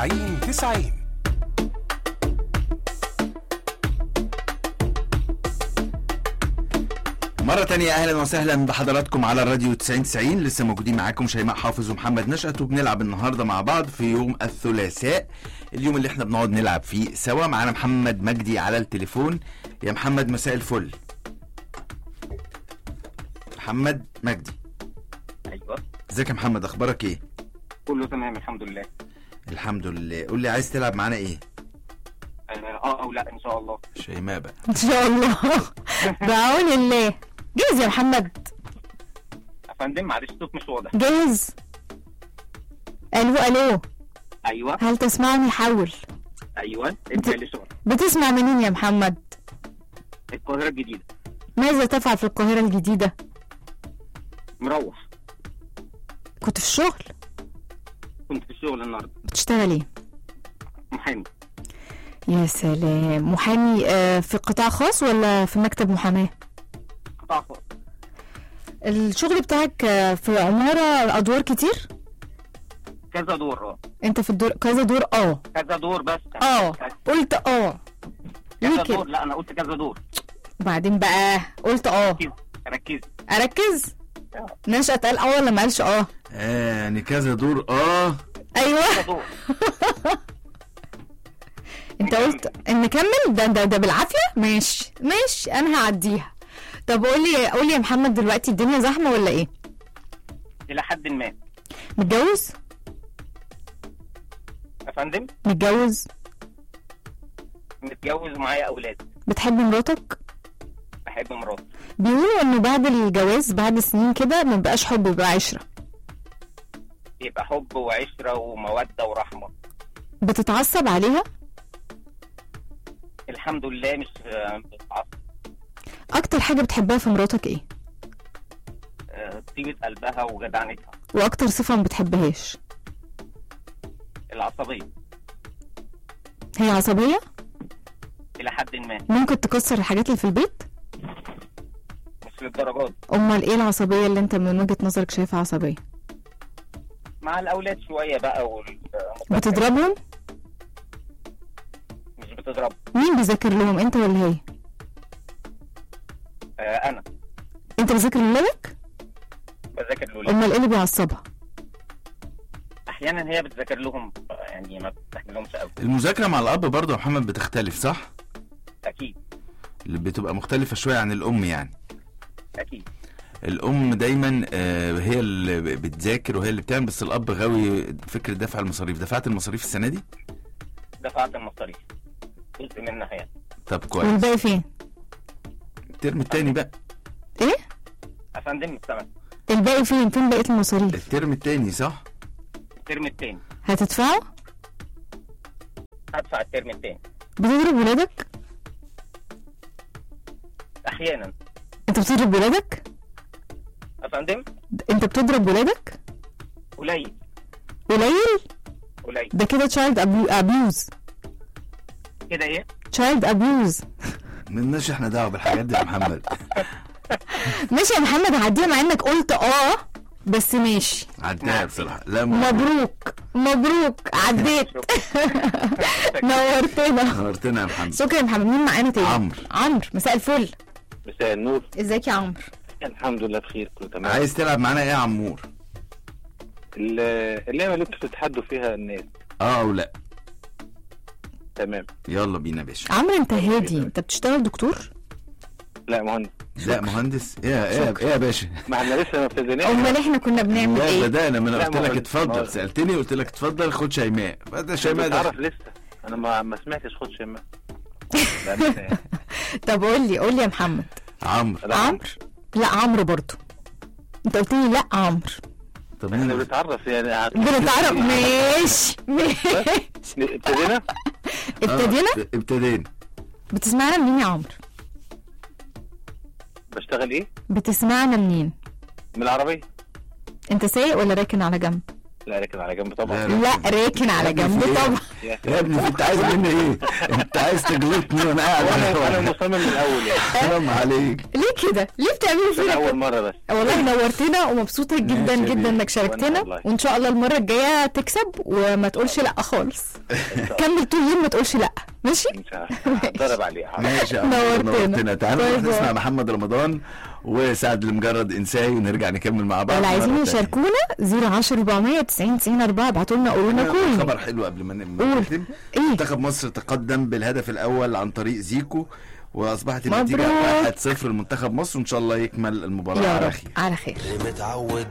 90 90 مرة تانية أهلا وسهلا بحضراتكم على الراديو 9090 لسه موجودين معاكم شيماء حافظ ومحمد نشأت وبنلعب النهاردة مع بعض في يوم الثلاثاء اليوم اللي احنا بنقعد نلعب فيه سوا معانا محمد مجدي على التليفون يا محمد مساء الفل محمد مجدي ايوه ازيك يا محمد اخبارك ايه كله تمام الحمد لله الحمد لله قول لي عايز تلعب معانا ايه اه اه او لا ان شاء الله شيماء بقى ان شاء الله بعون الله جاهز يا محمد يا فندم معلش الصوت مش واضح جاهز الو الو ايوه هل تسمعني حول ايوه ابدا لشغل بتسمع منين يا محمد القاهره الجديده ماذا تفعل في القاهرة الجديدة مروح كنت في الشغل كنت في الشغل النهارده بتشتغل ايه محامي يا سلام محامي آه، في قطاع خاص ولا في مكتب محاماة قطاع خاص الشغل بتاعك آه، في عمارة أدوار كتير كذا دور اه انت في الدور كذا دور اه كذا دور بس اه قلت اه كذا ليه دور كده لا انا قلت كذا دور وبعدين بقى قلت اه ركز ركز اركز نشأت قال اه ولا ما قالش اه آه يعني كذا دور اه ايوه كذا دور انت قلت نكمل ده ده ده بالعافيه ماشي ماشي انا هعديها طب قولي قولي يا محمد دلوقتي الدنيا زحمه ولا ايه الى حد ما متجوز يا فندم متجوز متجوز ومعايا اولاد بتحب مراتك بحب مراتي بيقولوا انه بعد الجواز بعد سنين كده ما بقاش حب بيبقى عشره يبقى حب وعشره وموده ورحمه بتتعصب عليها الحمد لله مش آه، مش بتعصب. اكتر حاجه بتحبها في مراتك ايه آه، طيبه قلبها وجدعنتها واكتر صفه ما بتحبهاش العصبيه هي عصبيه الى حد ما ممكن تكسر الحاجات اللي في البيت مش للدرجات امال ايه العصبيه اللي انت من وجهه نظرك شايفها عصبيه مع الاولاد شويه بقى وال بتضربهم مش بتضرب مين بيذاكر لهم انت ولا هي آه انا انت بتذاكر لولادك بذاكر الاولاد امال ايه اللي بيعصبها احيانا هي بتذاكر لهم آه، يعني ما بتستحملهمش قوي المذاكرة مع الأب برضه يا محمد بتختلف صح؟ اكيد اللي بتبقى مختلفة شوية عن الأم يعني اكيد الأم دايما آه، هي اللي بتذاكر وهي اللي بتعمل بس الأب غاوي فكرة دفع المصاريف دفعت المصاريف السنة دي؟ دفعت المصاريف جزء منها يعني طب كويس والباقي فين الترم التاني بقى ايه يا فندم السنه الباقي فين فين بقيه المصاريف الترم التاني صح؟ الترم التاني هتدفعه هدفع الترم التاني بتضرب ولادك احيانا انت بتضرب ولادك يا فندم انت بتضرب ولادك قليل قليل قليل ده كده تشايلد ابيوز كده ايه تشايلد ابيوز ملناش احنا دعوة بالحاجات دي يا محمد ماشي يا محمد هعديها مع انك قلت اه بس ماشي عداها بصراحة لا م- مبروك مبروك عديت نورتنا نورتنا يا محمد شكرا يا محمد مين معانا تاني عمرو. عمرو مساء الفل مساء النور ازيك يا عمرو الحمد لله بخير كله تمام عايز تلعب معانا ايه يا عمور؟ ال- اللعبه اللي انتوا بتتحدوا فيها الناس اه او لا تمام يلا بينا يا باشا عمرو انت هادي انت بتشتغل دكتور لا مهندس لا مهندس ايه يا- ايه يا- ايه يا باشا؟ ما احنا لسه ما ابتديناش امال احنا كنا بنعمل لا ايه بدأنا ما انا لا، قلت ما لك هو- اتفضل ما- سألتني قلت لك اتفضل خد شيماء فده شيماء ده بتعرف لسه انا ما ما سمعتش خد شمال لا مش- طب قول لي قول لي يا محمد عمرو لا، عمرو لا عمرو برضو انت قلت لي لا عمرو طب احنا مين بنتعرف يعني ع- بنتعرف ماشي ماشي ابتدينا ابتدينا آه، ابتدينا بتسمعنا منين يا عمرو بشتغل ايه بتسمعنا منين من العربيه انت سايق ولا راكن على جنب لا لكن على جنب طبعا لا، لا راكن على جنب طبعا يا يا ابني انت عايز مني ايه انت عايز تجلطني وانا قاعد انا على انا الهوا. مصمم من الاول يعني حرام عليك ليه كده ليه بتعملوا عشان فينا اول كده مره بس والله نورتنا ومبسوطه جدا ماشي يا جدا بيه. انك شاركتنا والله. وان شاء الله المره الجايه تكسب وما تقولش لا خالص كمل طول اليوم ما تقولش لا ماشي ان شاء الله هتدرب عليه حاضر. ماشي يا عم، نورتنا. نورتنا تعالوا باي نروح باي. نسمع محمد رمضان وسعد لمجرد انساي ونرجع نكمل مع بعض ولا مرة عايزين تانية. يشاركونا 010 400 90 90 4 ابعتوا لنا قولوا لنا كل خبر حلو قبل ما ن- قول. ما نختم ايه منتخب مصر تقدم بالهدف الاول عن طريق زيكو واصبحت النتيجه مبروك. 1-0 لمنتخب مصر وان شاء الله يكمل المباراه يا على رب خير على خير متعود